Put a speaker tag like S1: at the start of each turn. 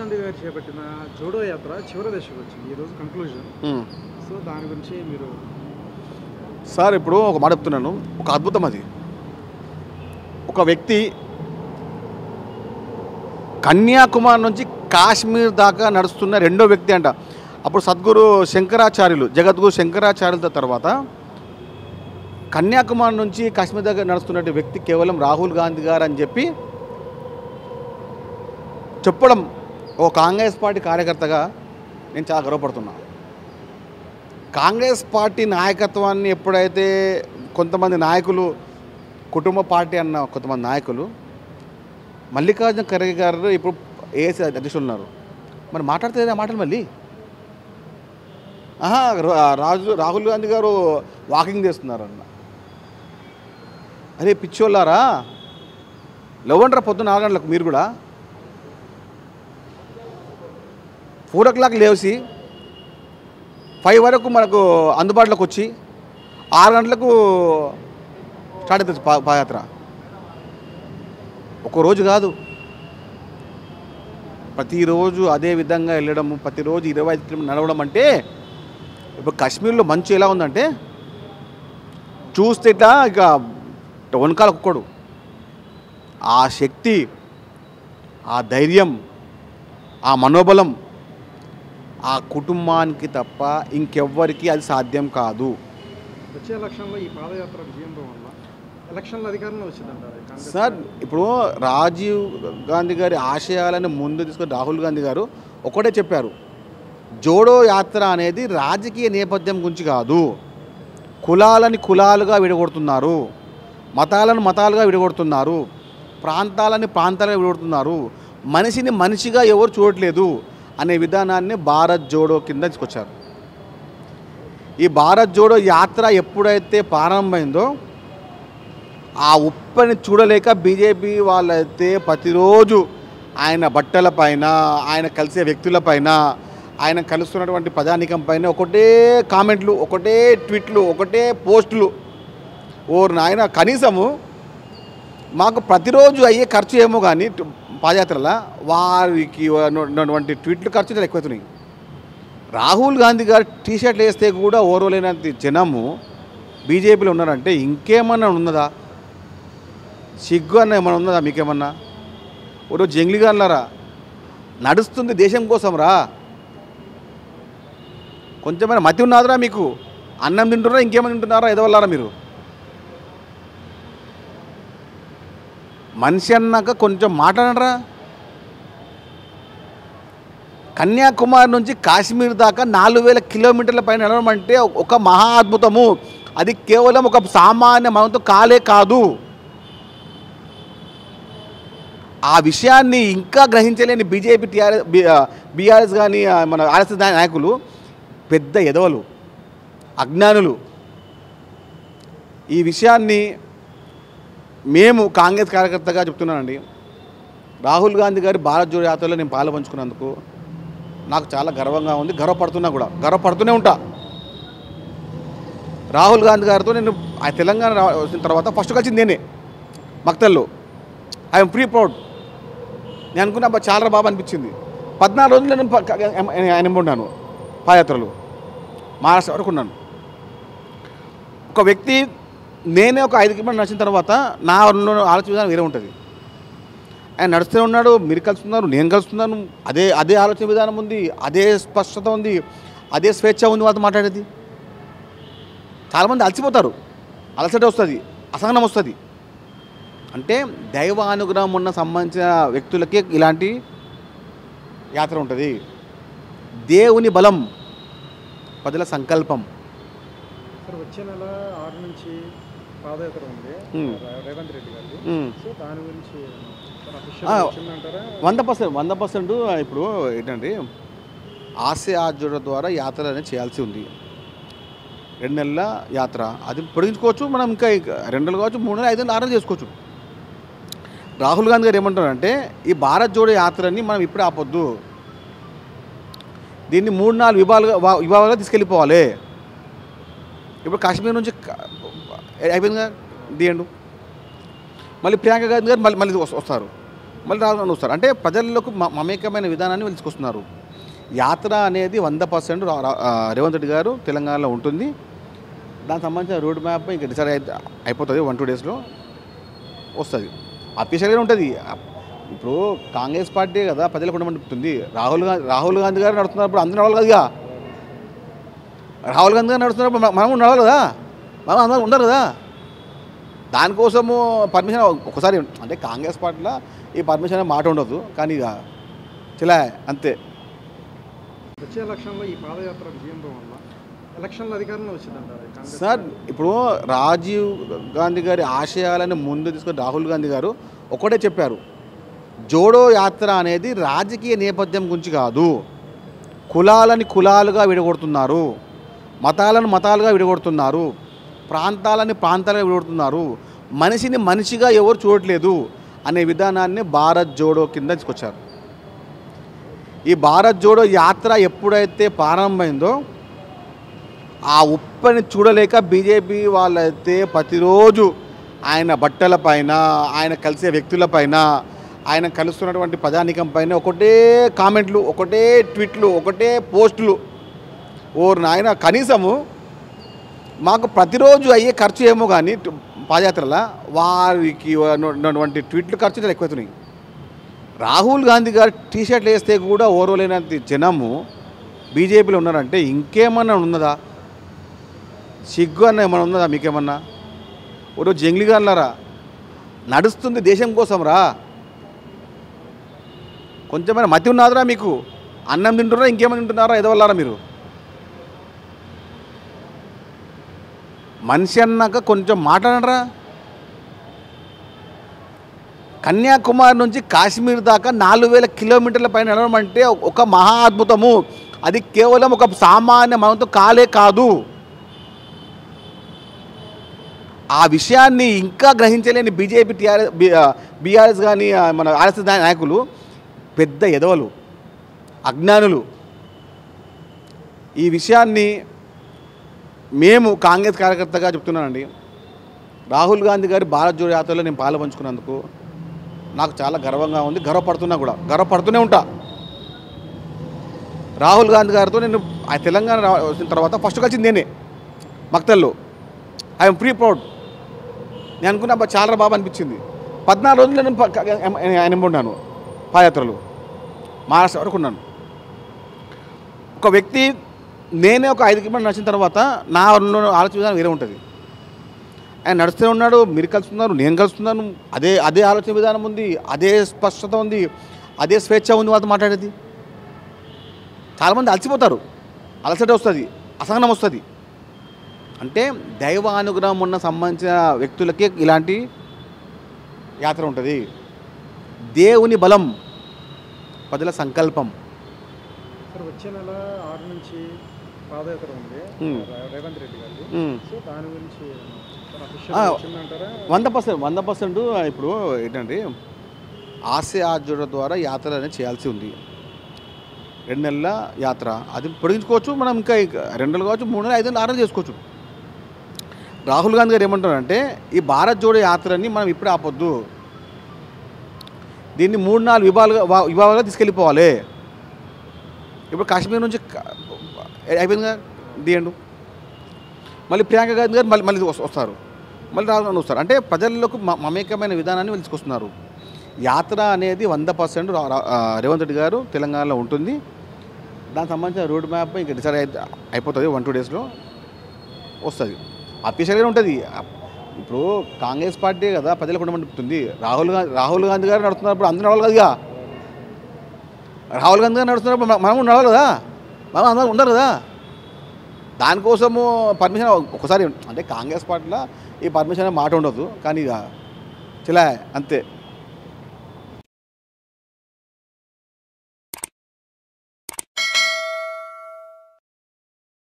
S1: గాంధీ గారు చేపట్టిన జోడో యాత్ర చివరి దశకు వచ్చింది ఈరోజు కంక్లూజన్
S2: ఉమ్.
S1: సో దాని గురించి మీరు
S2: సార్ ఇప్పుడు ఒక మాట చెప్తున్నాను ఒక అద్భుతం అది ఒక వ్యక్తి కన్యాకుమారి నుంచి కాశ్మీర్ దాకా నడుస్తున్న రెండో వ్యక్తి అంట అప్పుడు సద్గురు శంకరాచార్యులు జగద్గురు శంకరాచార్యుల తర్వాత కన్యాకుమారి నుంచి కాశ్మీర్ దాకా నడుస్తున్న వ్యక్తి కేవలం రాహుల్ గాంధీ గారు అని చెప్పి చెప్పడం ఓ కాంగ్రెస్ పార్టీ కార్యకర్తగా నేను చాలా గర్వపడుతున్నా కాంగ్రెస్ పార్టీ నాయకత్వాన్ని ఎప్పుడైతే కొంతమంది నాయకులు కుటుంబ పార్టీ అన్న కొంతమంది నాయకులు మల్లికార్జున ఖర్గే గారు ఇప్పుడు ఏసీ అధ్యక్షులు ఉన్నారు మరి మాట్లాడితే ఆ మాటలు మళ్ళీ ఆహా రా- రాజు రాహుల్ గాంధీ గారు వాకింగ్ చేస్తున్నారు అన్న అరే పిచ్చోళ్ళారా లేవండ్రా పొద్దున్న నాలుగు గంటలకు మీరు కూడా ఫోర్ ఓ క్లాక్ లేచి ఫైవ్ వరకు మనకు అందుబాటులోకి వచ్చి ఆరు గంటలకు స్టార్ట్ అవుతుంది పా పాదయాత్ర ఒక రోజు కాదు ప్రతిరోజు అదే విధంగా వెళ్ళడము ప్రతిరోజు ఇరవై ఐదు కిలోమీటర్లు నడవడం అంటే ఇప్పుడు కాశ్మీర్లో మంచు ఎలా ఉందంటే చూస్తే ఇట్లా ఇక వనకాల ఒక్కడు ఆ శక్తి ఆ ధైర్యం ఆ మనోబలం ఆ కుటుంబానికి తప్ప ఇంకెవ్వరికి అది సాధ్యం కాదు
S1: వచ్చే ఎలక్షన్లో ఈ పాదయాత్ర విజయంలో వల్ల ఎలక్షన్లో అధికారంలో వచ్చిందంటారు ఈ కాంగ్రెస్
S2: సార్ ఇప్పుడు రాజీవ్ గాంధీ గారి ఆశయాలను ముందు తీసుకొని రాహుల్ గాంధీ గారు ఒకటే చెప్పారు జోడో యాత్ర అనేది రాజకీయ నేపథ్యం గురించి కాదు కులాలని కులాలుగా విడగొడుతున్నారు మతాలను మతాలుగా విడగొడుతున్నారు ప్రాంతాలని ప్రాంతాలుగా విడగొడుతున్నారు మనిషిని మనిషిగా ఎవరు చూడట్లేదు అనే విధానాన్ని భారత్ జోడో కింద తీసుకొచ్చారు ఈ భారత్ జోడో యాత్ర ఎప్పుడైతే ప్రారంభమైందో ఆ ఉప్పని చూడలేక బీజేపీ వాళ్ళైతే ప్రతిరోజు ఆయన బట్టల పైన ఆయన కలిసే వ్యక్తుల పైన ఆయన కలుస్తున్నటువంటి ప్రజానికం పైన ఒకటే కామెంట్లు ఒకటే ట్వీట్లు ఒకటే పోస్టులు ఓ నాయన కనీసము మాకు ప్రతిరోజు అయ్యే ఖర్చు ఏమో కానీ టు- పాదయాత్రల వారికి ఉన్నటువంటి ట్వీట్లు ఖర్చు చాలా ఎక్కువవుతున్నాయి రాహుల్ గాంధీ గారు టీ షర్ట్లు వేస్తే కూడా ఓర్వలేనంత జనము బీజేపీలో ఉన్నారంటే ఇంకేమన్నా ఉన్నదా సిగ్గు అన్న ఏమన్నా ఉన్నదా మీకేమన్నా ఓ జంగ్లీ గారులారా నడుస్తుంది దేశం కోసం రా కొంచెమైనా మతి ఉన్నదిరా మీకు అన్నం తింటున్నారా ఇంకేమైనా తింటున్నారా ఎదవల్లారా మీరు మనిషి అన్నాక కొంచెం మాట్లాడరా కన్యాకుమారి నుంచి కాశ్మీర్ దాకా నాలుగు వేల కిలోమీటర్ల పైన నడవడం అంటే ఒక మహా అద్భుతము అది కేవలం ఒక సామాన్య మనతో కాలే కాదు ఆ విషయాన్ని ఇంకా గ్రహించలేని బీజేపీ టీఆర్ఎస్ బీఆర్ఎస్ కానీ ఆ, మన ఆర్ఎస్ఎస్ నాయకులు పెద్ద ఎదవలు అజ్ఞానులు ఈ విషయాన్ని మేము కాంగ్రెస్ కార్యకర్తగా చెప్తున్నానండి రాహుల్ గాంధీ గారి భారత్ జోడో యాత్రలో నేను పాలు పంచుకున్నందుకు నాకు చాలా గర్వంగా ఉంది గర్వపడుతున్నా కూడా గర్వపడుతూనే ఉంటా రాహుల్ గాంధీ గారితో నేను ఆ తెలంగాణ రా- వచ్చిన తర్వాత ఫస్ట్ కలిసింది నేనే మక్తల్లో ఐఎమ్ ఫ్రీ ప్రౌడ్ నేను అనుకున్నా అబ్బా చాలా బాబా అనిపించింది పద్నాలుగు రోజులు నేను ప- క- ఆయన ఉన్నాను పాదయాత్రలు మహారాష్ట్ర వరకు ఉన్నాను ఒక వ్యక్తి నేనే ఒక ఐదు కిలోమీటర్లు నడిచిన తర్వాత నా ఆలోచన విధానం వేరే ఉంటుంది ఆయన నడుస్తూనే ఉన్నాడు మీరు కలుస్తున్నారు నేను కలుస్తున్నాను అదే అదే ఆలోచన విధానం ఉంది అదే స్పష్టత ఉంది అదే స్వేచ్ఛ ఉంది వాళ్ళతో మాట్లాడేది చాలామంది అలసిపోతారు అలసట వస్తుంది అసహనం వస్తుంది అంటే దైవానుగ్రహం ఉన్న సంబంధించిన వ్యక్తులకే ఇలాంటి యాత్ర ఉంటుంది దేవుని బలం ప్రజల సంకల్పం
S1: సార్ వచ్చే నెల ఆరు నుంచి పాదయాత్ర ఉంది
S2: Hmm.
S1: రే- రేవంత్ రెడ్డి గారిది
S2: ఉమ్.
S1: సో దాని గురించి సార్
S2: ఆ,
S1: అఫీషియల్ వచ్చిందంటారా
S2: వంద పర్సెంట్ వంద పర్సెంట్ ఇప్పుడు ఏంటంటే ఆశయ ఆర్జుడ ద్వారా యాత్ర అనేది చేయాల్సి ఉంది రెండు నెలల యాత్ర అది పొడిగించుకోవచ్చు మనం ఇంకా ఇంకా రెండు నెలలు కావచ్చు మూడు నెలలు ఐదు నెలలు ఆరు నెలలు చేసుకోవచ్చు రాహుల్ గాంధీ గారు ఏమంటారంటే ఈ భారత్ జోడో యాత్రని మనం ఇప్పుడే ఆపొద్దు దీన్ని మూడు నాలుగు విభాగాలుగా వా- విభాగాలుగా తీసుకెళ్ళిపోవాలి ఇప్పుడు కాశ్మీర్ నుంచి క- అయిపోయిందిగా దియండు మళ్ళీ ప్రియాంక గాంధీ గారు మళ్ళీ మళ్ళీ వస్- వస్తారు మళ్ళీ రాహుల్ వస్తారు అంటే ప్రజల్లోకి మ- మమేకమైన విధానాన్ని వెలుచుకొస్తున్నారు యాత్ర అనేది వంద పర్సెంట్ రేవంత్ రెడ్డి గారు తెలంగాణలో ఉంటుంది దానికి సంబంధించిన రోడ్ మ్యాప్ ఇంకా డిసైడ్ అయి అయిపోతుంది వన్ టూ డేస్లో వస్తుంది అఫీషియల్గానే ఉంటుంది ఇప్పుడు కాంగ్రెస్ పార్టీ కదా ప్రజలకు ఉండమంటుంది రాహుల్ గాంధీ రాహుల్ గాంధీ గారు నడుస్తున్నప్పుడు అందరూ నడవాలి కదిగా రాహుల్ గాంధీ గారు నడుస్తున్నప్పుడు మ- మనం నడవాలి కదా మనం అందరం ఉండరు కదా దానికోసము పర్మిషన్ ఒకసారి అంటే కాంగ్రెస్ పార్టీలో ఈ పర్మిషన్ అనే మాట ఉండదు కానీ ఇక చిలా అంతే
S1: వచ్చే ఎలక్షన్లో ఈ పాదయాత్ర విజయంతో వల్ల ఎలక్షన్ల అధికారంలో వచ్చిందంటారు ఈ కాంగ్రెస్
S2: సార్ ఇప్పుడు రాజీవ్ గాంధీ గారి ఆశయాలను ముందు తీసుకొని రాహుల్ గాంధీ గారు ఒకటే చెప్పారు జోడో యాత్ర అనేది రాజకీయ నేపథ్యం గురించి కాదు కులాలని కులాలుగా విడగొడుతున్నారు మతాలను మతాలుగా విడగొడుతున్నారు ప్రాంతాలని ప్రాంతాలుగా విడగొడుతున్నారు మనిషిని మనిషిగా ఎవరు చూడట్లేదు అనే విధానాన్ని భారత్ జోడో కింద తీసుకొచ్చారు ఈ భారత్ జోడో యాత్ర ఎప్పుడైతే ప్రారంభమైందో ఆ ఉప్పని చూడలేక బీజేపీ వాళ్ళైతే ప్రతిరోజు ఆయన బట్టల పైన ఆయన కలిసే వ్యక్తులపైన ఆయన కలుస్తున్నటువంటి ప్రజానికం పైన ఒకటే కామెంట్లు ఒకటే ట్వీట్లు ఒకటే పోస్టులు ఓ నాయన కనీసము మాకు ప్రతిరోజు అయ్యే ఖర్చు ఏమో కానీ పాదయాత్రల వారికి ఉన్నటువంటి ట్వీట్లు ఖర్చు చాలా ఎక్కువవుతున్నాయి రాహుల్ గాంధీ గారు టీ షర్ట్లు వేస్తే కూడా ఓర్వలేనంత జనము బీజేపీలో ఉన్నారంటే ఇంకేమన్నా ఉన్నదా సిగ్గు అన్న ఏమన్నా ఉన్నదా మీకేమన్నా ఓ జంగ్లీగా అన్నారా నడుస్తుంది దేశం కోసం రా కొంచెమైనా మతి ఉన్నదిరా మీకు అన్నం తింటున్నారా ఇంకేమైనా తింటున్నారా ఎదవల్లారా మీరు మనిషి అన్నాక కొంచెం మాట్లాడరా కన్యాకుమారి నుంచి కాశ్మీర్ దాకా నాలుగు వేల కిలోమీటర్ల పైన నడవడం అంటే ఒక మహా అద్భుతము అది కేవలం ఒక సామాన్య మనతో కాలే కాదు ఆ విషయాన్ని ఇంకా గ్రహించలేని బీజేపీ టీఆర్ఎస్ బీఆర్ఎస్ కానీ ఆ, మన ఆర్ఎస్ఎస్ నాయకులు పెద్ద ఎదవలు అజ్ఞానులు ఈ విషయాన్ని మేము కాంగ్రెస్ కార్యకర్తగా చెప్తున్నానండి రాహుల్ గాంధీ గారి భారత్ జోడో యాత్రలో నేను పాలు పంచుకున్నందుకు నాకు చాలా గర్వంగా ఉంది గర్వపడుతున్నా కూడా గర్వపడుతూనే ఉంటా రాహుల్ గాంధీ గారితో నేను ఆ తెలంగాణ రా- వచ్చిన తర్వాత ఫస్ట్ కలిసింది నేనే మక్తల్లో ఐఎమ్ ఫ్రీ ప్రౌడ్ నేను అనుకున్నా అబ్బా చాలా బాగా అనిపించింది పద్నాలుగు రోజులు నేను ప- క- ఆయన ఉన్నాను పాదయాత్రలు మహారాష్ట్ర వరకు ఉన్నాను ఒక వ్యక్తి నేనే ఒక ఐదు కిలోమీటర్లు నడిచిన తర్వాత నా ఆలోచన విధానం వేరే ఉంటుంది ఆయన నడుస్తూనే ఉన్నాడు మీరు కలుస్తున్నారు నేను కలుస్తున్నాను అదే అదే ఆలోచన విధానం ఉంది అదే స్పష్టత ఉంది అదే స్వేచ్ఛ ఉంది వాళ్ళతో మాట్లాడేది చాలామంది అలసిపోతారు అలసట వస్తుంది అసహనం వస్తుంది అంటే దైవానుగ్రహం ఉన్న సంబంధించిన వ్యక్తులకే ఇలాంటి యాత్ర ఉంటుంది దేవుని బలం ప్రజల సంకల్పం
S1: సార్ వచ్చే నెల ఆరు నుంచి పాదయాత్ర ఉంది
S2: Hmm.
S1: రే- రేవంత్ రెడ్డి గారిది
S2: ఉమ్.
S1: సో దాని గురించి సార్
S2: ఆ.
S1: అఫీషియల్ వచ్చిందంటారా
S2: వంద పర్సెంట్ వంద పర్సెంట్ ఇప్పుడు ఏంటంటే ఆశయ ఆర్జుడ ద్వారా యాత్ర అనేది చేయాల్సి ఉంది రెండు నెలల యాత్ర అది పొడిగించుకోవచ్చు మనం ఇంకా ఇక రెండు నెలలు కావచ్చు మూడు నెలలు ఐదు నెలలు ఆరు నెలలు చేసుకోవచ్చు రాహుల్ గాంధీ గారు ఏమంటారంటే ఈ భారత్ జోడో యాత్రని మనం ఇప్పుడే ఆపొద్దు దీన్ని మూడు నాలుగు విభాగాలుగా వా- విభాగాలుగా తీసుకెళ్ళిపోవాలి ఇప్పుడు కాశ్మీర్ నుంచి క- అయిపోయిందిగా దియండు మళ్ళీ ప్రియాంక గాంధీ గారు మళ్ళీ మళ్ళీ వస్- వస్తారు మళ్ళీ రాహుల్ గాంధీ వస్తారు అంటే ప్రజల్లోకి మ- మమేకమైన విధానాన్ని వెలుచుకొస్తున్నారు యాత్ర అనేది వంద పర్సెంట్ రేవంత్ రెడ్డి గారు తెలంగాణలో ఉంటుంది దానికి సంబంధించిన రోడ్ మ్యాప్ ఇంకా డిసైడ్ అయి అయిపోతుంది వన్ టూ డేస్లో వస్తుంది అఫీషియల్గానే ఉంటుంది ఇప్పుడు కాంగ్రెస్ పార్టీ కదా ప్రజలకు ఉండమంటుంది రాహుల్ గాంధీ రాహుల్ గాంధీ గారు నడుస్తున్నప్పుడు అందరూ నడవాలి కదిగా రాహుల్ గాంధీ గారు నడుస్తున్నప్పుడు మ- మనం నడవాలి కదా మనం అందరం ఉండరు కదా దానికోసము పర్మిషన్ ఒకసారి అంటే కాంగ్రెస్ పార్టీలో ఈ పర్మిషన్ అనే మాట ఉండదు కానీ ఇక చిలా అంతే